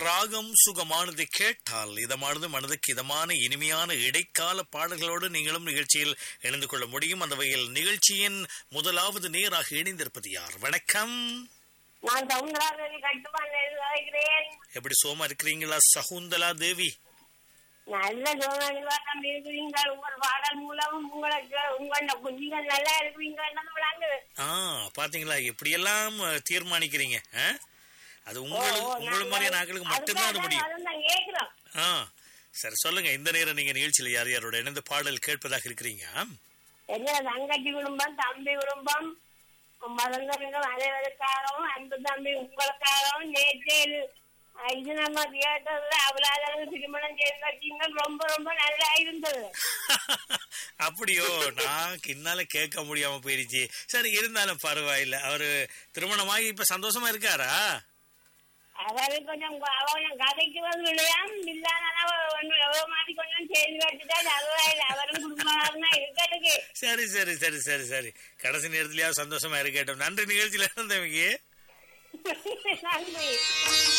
ராகம் சுகமானது கேட்டால் இதமானது மனதுக்கு இதமான இனிமையான இடைக்கால பாடல்களோடு நீங்களும் நிகழ்ச்சியில் இணைந்து கொள்ள முடியும் அந்த வகையில் நிகழ்ச்சியின் முதலாவது நேராக இணைந்திருப்பது யார் வணக்கம் நான் சவுந்தராதேவி கட்டுமான இருக்கிறேன் எப்படி சோமா இருக்கிறீங்களா சகுந்தலா தேவி நல்ல சோதனைவாக்கம் இருக்கிறீங்க உங்கள் பாடல் மூலம் உங்களுக்கு உங்களோட குஞ்சுகள் நல்லா இருக்கிறீங்கன்னு விளங்குது ஆ பாத்தீங்களா எப்படியெல்லாம் அஹ், தீர்மானிக்கிறீங்க ஆ? அது உங்களுக்கு உங்களை மாதிரியான ஆட்களுக்கு மட்டும்தான் அது முடியும் அதுதான் கேட்கிறோம் ஆ சரி சொல்லுங்க இந்த நேரம் நீங்க நிகழ்ச்சியில யார் யாரோட இணைந்து பாடல் கேட்பதாக இருக்கிறீங்க என்ன தங்கச்சி குடும்பம் தம்பி குடும்பம் மதந்தவர்கள் அனைவருக்காகவும் அன்பு தம்பி உங்களுக்காகவும் நேற்று இது நம்ம தியேட்டர்ல அவளாளர்கள் திருமணம் செய்து வச்சீங்க ரொம்ப ரொம்ப நல்லா இருந்தது அப்படியோ நான் கின்னால கேட்க முடியாம போயிடுச்சு சரி இருந்தாலும் பரவாயில்ல அவரு திருமணமாகி இப்ப சந்தோஷமா இருக்காரா அவரு கொஞ்சம் அவன் கதைக்கு வந்து விளையாம் இல்லாத மாதிரி கொஞ்சம் செய்து வச்சுட்டா அதுதான் அவரும் குடும்பம் இருக்கிறதுக்கு சரி சரி சரி சரி சரி கடைசி நேரத்திலயாவது சந்தோஷமா இருக்கட்டும் நன்றி நிகழ்ச்சியில இருந்தவங்க நன்றி